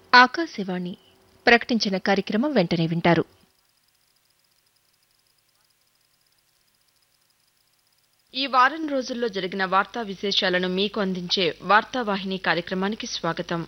ఆకాశవాణి ప్రకటించిన కార్యక్రమం వెంటనే వింటారు ఈ వారం రోజుల్లో జరిగిన వార్తా విశేషాలను మీకు అందించే వార్తావాహిని కార్యక్రమానికి స్వాగతం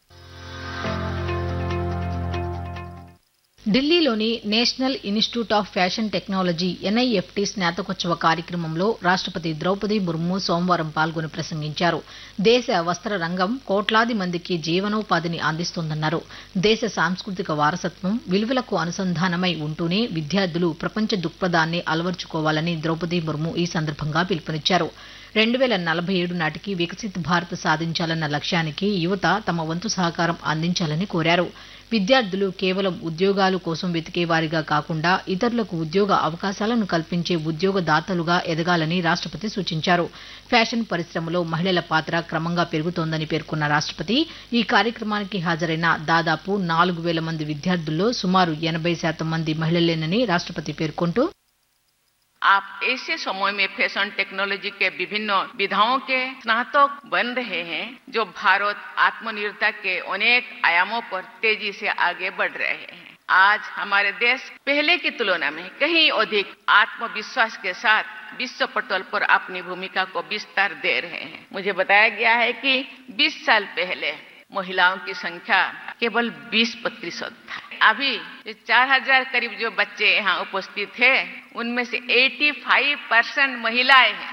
ఢిల్లీలోని national institute of fashion technology NIFT స్నాతకోత్సవ కార్యక్రమంలో రాష్ట్రపతి ద్రౌపది ముర్ము సోమవారం పాల్గొని ప్రసంగించారు దేశ వస్త్ర రంగం కోట్లాది మందికి జీవనోపాధిని అందిస్తోందన్నారు దేశ సాంస్కృతిక వారసత్వం విలువలకు అనుసంధానమై ఉంటూనే విద్యార్థులు ప్రపంచ దృక్పథాన్ని అలవర్చుకోవాలని ద్రౌపది ముర్ము ఈ సందర్భంగా పిలుపునిచ్చారు రెండు వేల నలభై ఏడు నాటికి వికసిత్ భారత్ సాధించాలన్న లక్ష్యానికి యువత తమ వంతు సహకారం అందించాలని కోరారు విద్యార్థులు కేవలం ఉద్యోగాలు కోసం వెతికేవారిగా కాకుండా ఇతరులకు ఉద్యోగ అవకాశాలను కల్పించే ఉద్యోగదాతలుగా ఎదగాలని రాష్ట్రపతి సూచించారు ఫ్యాషన్ పరిశ్రమలో మహిళల పాత్ర క్రమంగా పెరుగుతోందని పేర్కొన్న రాష్ట్రపతి ఈ కార్యక్రమానికి హాజరైన దాదాపు నాలుగు వేల మంది విద్యార్థుల్లో సుమారు ఎనభై శాతం మంది మహిళలేనని రాష్ట్రపతి పేర్కొంటూ आप ऐसे समय में फैशन टेक्नोलॉजी के विभिन्न विधाओं के स्नातक बन रहे हैं जो भारत आत्मनिर्भरता के अनेक आयामों पर तेजी से आगे बढ़ रहे हैं आज हमारे देश पहले की तुलना में कहीं अधिक आत्मविश्वास के साथ विश्व पटल पर अपनी भूमिका को विस्तार दे रहे हैं मुझे बताया गया है कि 20 साल पहले महिलाओं की संख्या केवल 20 प्रतिशत था अभी चार हजार करीब जो बच्चे यहाँ उपस्थित थे उनमें से 85 परसेंट महिलाएं हैं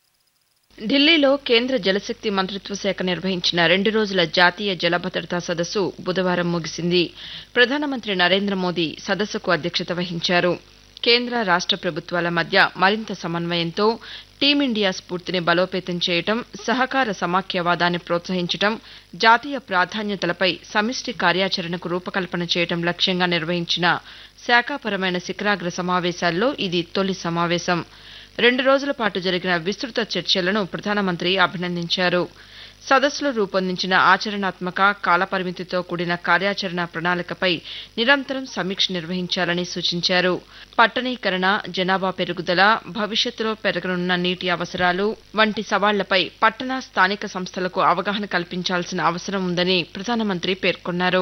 ఢిల్లీలో కేంద్ర జలశక్తి మంత్రిత్వ శాఖ నిర్వహించిన రెండు రోజుల జాతీయ జల భద్రతా సదస్సు బుధవారం ముగిసింది ప్రధానమంత్రి నరేంద్ర మోదీ సదస్సుకు అధ్యక్షత వహించారు కేంద్ర రాష్ట ప్రభుత్వాల మధ్య మరింత సమన్వయంతో టీమిండియా స్ఫూర్తిని బలోపేతం చేయటం సహకార సమాఖ్యవాదాన్ని ప్రోత్సహించటం జాతీయ ప్రాధాన్యతలపై సమిష్టి కార్యాచరణకు రూపకల్పన చేయటం లక్ష్యంగా నిర్వహించిన శాఖాపరమైన శిఖరాగ్ర సమావేశాల్లో ఇది తొలి సమావేశం రెండు రోజుల పాటు జరిగిన విస్తృత చర్చలను ప్రధానమంత్రి అభినందించారు సదస్సులో రూపొందించిన ఆచరణాత్మక కాలపరిమితితో కూడిన కార్యాచరణ ప్రణాళికపై నిరంతరం సమీక్ష నిర్వహించాలని సూచించారు పట్టణీకరణ జనాభా పెరుగుదల భవిష్యత్తులో పెరగనున్న నీటి అవసరాలు వంటి సవాళ్లపై పట్టణ స్థానిక సంస్థలకు అవగాహన కల్పించాల్సిన అవసరం ఉందని ప్రధానమంత్రి పేర్కొన్నారు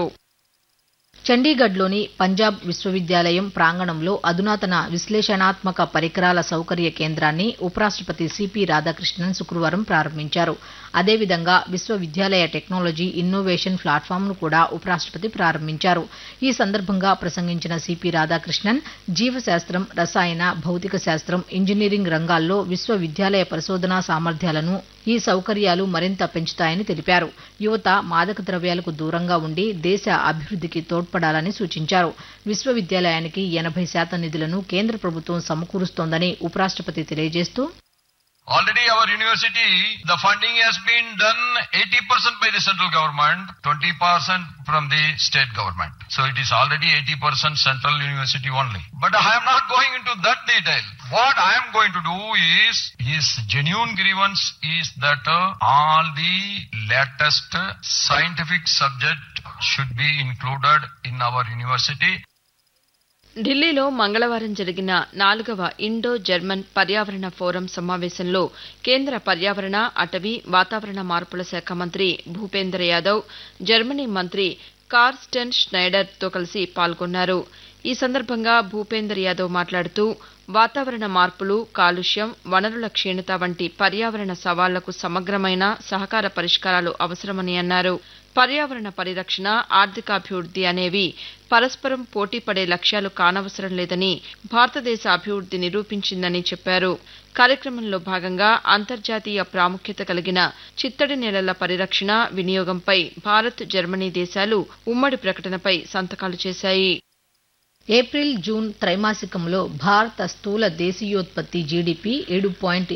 చండీగఢ్లోని పంజాబ్ విశ్వవిద్యాలయం ప్రాంగణంలో అధునాతన విశ్లేషణాత్మక పరికరాల సౌకర్య కేంద్రాన్ని ఉపరాష్ట్రపతి సిపి రాధాకృష్ణన్ శుక్రవారం ప్రారంభించారు అదేవిధంగా విశ్వవిద్యాలయ టెక్నాలజీ ఇన్నోవేషన్ ప్లాట్ఫామ్ను కూడా ఉపరాష్ట్రపతి ప్రారంభించారు ఈ సందర్భంగా ప్రసంగించిన సిపి రాధాకృష్ణన్ జీవశాస్త్రం రసాయన భౌతిక శాస్త్రం ఇంజనీరింగ్ రంగాల్లో విశ్వవిద్యాలయ పరిశోధనా సామర్థ్యాలను ఈ సౌకర్యాలు మరింత పెంచుతాయని తెలిపారు యువత మాదక ద్రవ్యాలకు దూరంగా ఉండి దేశ అభివృద్ధికి తోడ్పడాలని సూచించారు విశ్వవిద్యాలయానికి ఎనభై శాతం నిధులను కేంద్ర ప్రభుత్వం సమకూరుస్తోందని ఉపరాష్ట్రపతి తెలియజేస్తూ Already our university, the funding has been done 80% by the central government, 20% from the state government. So it is already 80% central university only. But I am not going into that detail. What I am going to do is, his genuine grievance is that uh, all the latest uh, scientific subject should be included in our university. ఢిల్లీలో మంగళవారం జరిగిన నాలుగవ Indo German పర్యావరణ forum సమావేశంలో కేంద్ర పర్యావరణ అటవీ వాతావరణ మార్పుల శాఖ మంత్రి భూపేందర్ యాదవ్ జర్మనీ మంత్రి కార్స్టెన్ స్నైడర్తో కలిసి పాల్గొన్నారు ఈ సందర్భంగా భూపేందర్ యాదవ్ మాట్లాడుతూ వాతావరణ మార్పులు కాలుష్యం వనరుల క్షీణత వంటి పర్యావరణ సవాళ్లకు సమగ్రమైన సహకార పరిష్కారాలు అవసరమని అన్నారు పర్యావరణ పరిరక్షణ ఆర్థికాభివృద్ధి అనేవి పరస్పరం పోటీపడే లక్ష్యాలు కానవసరం లేదని భారతదేశ అభివృద్ధి నిరూపించిందని చెప్పారు కార్యక్రమంలో భాగంగా అంతర్జాతీయ ప్రాముఖ్యత కలిగిన చిత్తడి నేలల పరిరక్షణ వినియోగంపై భారత్ జర్మనీ దేశాలు ఉమ్మడి ప్రకటనపై సంతకాలు చేశాయి ఏప్రిల్ జూన్ త్రైమాసికంలో భారత స్థూల దేశీయోత్పత్తి జీడీపీ ఏడు పాయింట్